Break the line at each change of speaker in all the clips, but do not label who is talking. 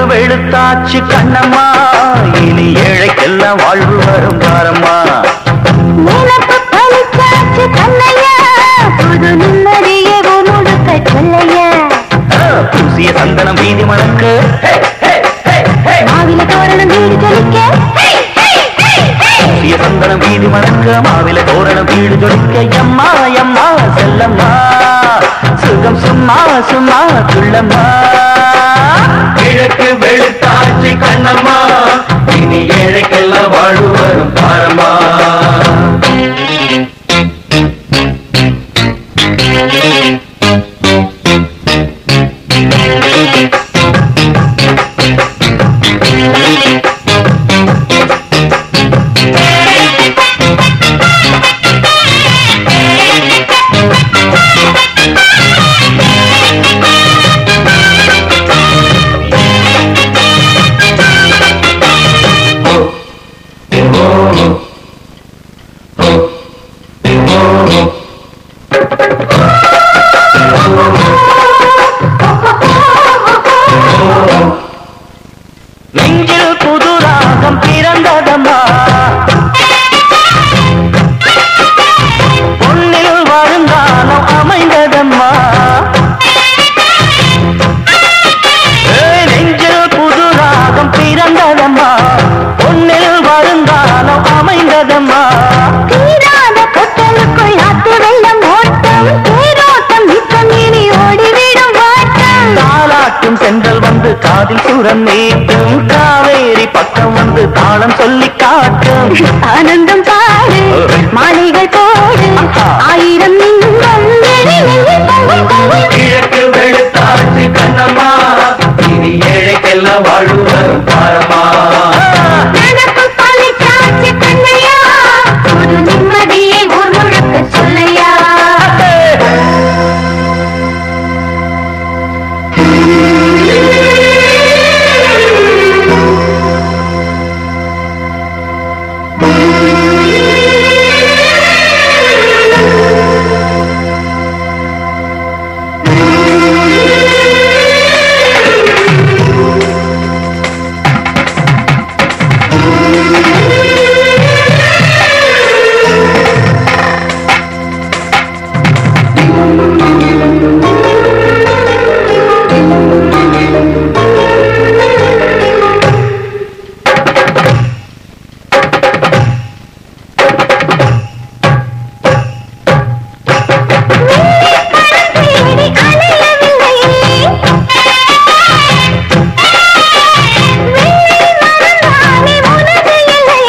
வெளுத்தாச்சு கண்ணம்மா இனி ஏழைக்கெல்லாம் வாழ்வு வரும் பாரம்மா
நினப்பு பழிச்சாச்சு கண்ணையா புது நிம்மதியே உன்னுடுக்க சொல்லையா
ஆ, பூசிய சந்தனம் வீதி மணக்கு ஹே, ஹே, ஹே, ஹே.
மாவில தோரணம் வீடு ஜொலிக்க
பூசிய சந்தனம் வீதி மணக்க மாவில தோரணம் வீடு ஜொலிக்க எம்மா எம்மா செல்லம்மா சுகம் சும்மா சும்மா துள்ளம்மா
கிழக்கு வெளுத்தாச்சு கண்ணம்மா இனி ஏழைக்கெல்லாம் வாழ்வு வரும் பாரம்மா
நெஞ்சில் புது ராகம் பிறந்ததம்மா பொன்னில் வருங்காலம் அமைந்ததம்மா ஏய், நெஞ்சில் புது ராகம் பிறந்ததம்மா பொன்னில் வருங்காலம் அமைந்ததம்மா
தீராத கொட்டலுக்குள் ஆத்து வெள்ளம் ஓட்டம் தேரோட்டம் நித்தம் இனி ஓடிவிடும் வாட்டம்
தாலாட்டும் சென்றல் வந்து காதில் சுரம் நீட்டும் காவேரி பக்கம் வந்து தாளம் சொல்லி காட்டும்
ஆனந்தம் பாடு மாலைகள் போடு ஆயிரம் இன்பம் வெளியில் பொங்கும் பொங்கும்
கிழக்கு வெளுத்தாச்சு கண்ணம்மா இனி ஏழைக்கெல்லாம் வாழ்வு வரும் பாரம்மா
நினப்பு பழிச்சாச்சு கண்ணையா புது நிம்மதியை ஊர் முழுக்க சொல்லையா தேடி அலையவில்லை வெள்ளை மறந்தானே உனது இல்லை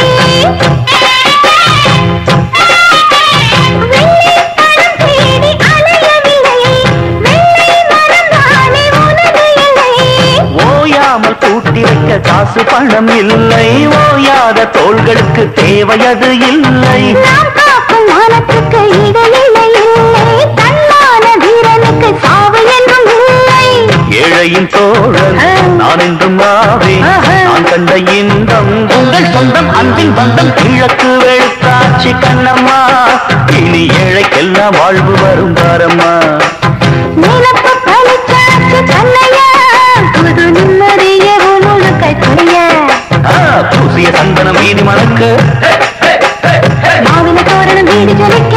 வெள்ளை பணம் தேடி அலையவில்லை வெள்ளை மறந்தானே உனது இல்லை
ஓயாமல் கூட்டி வைக்க காசு பணம் இல்லை ஓயாத தோள்களுக்கு தேவையது இல்லை
நாம் காக்கும் மானத்துக்கு இடையில்லை இல்லை தன்மான வீரனுக்கு சாவு என்றும் இல்லை
ஏழையின் தோழன் நான் என்றும் ஆவே நான் கண்ட இன்பம் உங்கள் சொந்தம் அன்பின் பந்தம் கிழக்கு வெளுத்தாச்சு கண்ணம்மா இனி ஏழைக்கெல்லாம் வாழ்வு வரும் பாரம்மா
நினப்பு பழிச்சாச்சு கண்ணையா புது நிம்மதியை உன்னுழுக்க சொல்லையா
ஆ, பூசிய சந்தனம் வீதி மணக்கு
மாவில தோரணம் வீடு ஜொலிக்க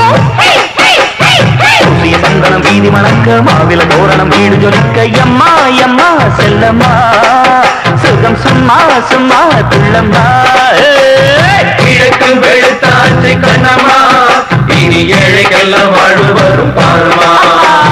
பூசிய சந்தனம் வீதி மணக்க மாவில தோரணம் வீடு ஜொலிக்க எம்மா எம்மா செல்லம்மா சுகம் சும்மா சும்மா துள்ளம்மா ஏய்.
கிழக்கு வெளுத்தாச்சு கண்ணம்மா இனி ஏழைக்கெல்லாம் வாழ்வு வரும் பாரம்மா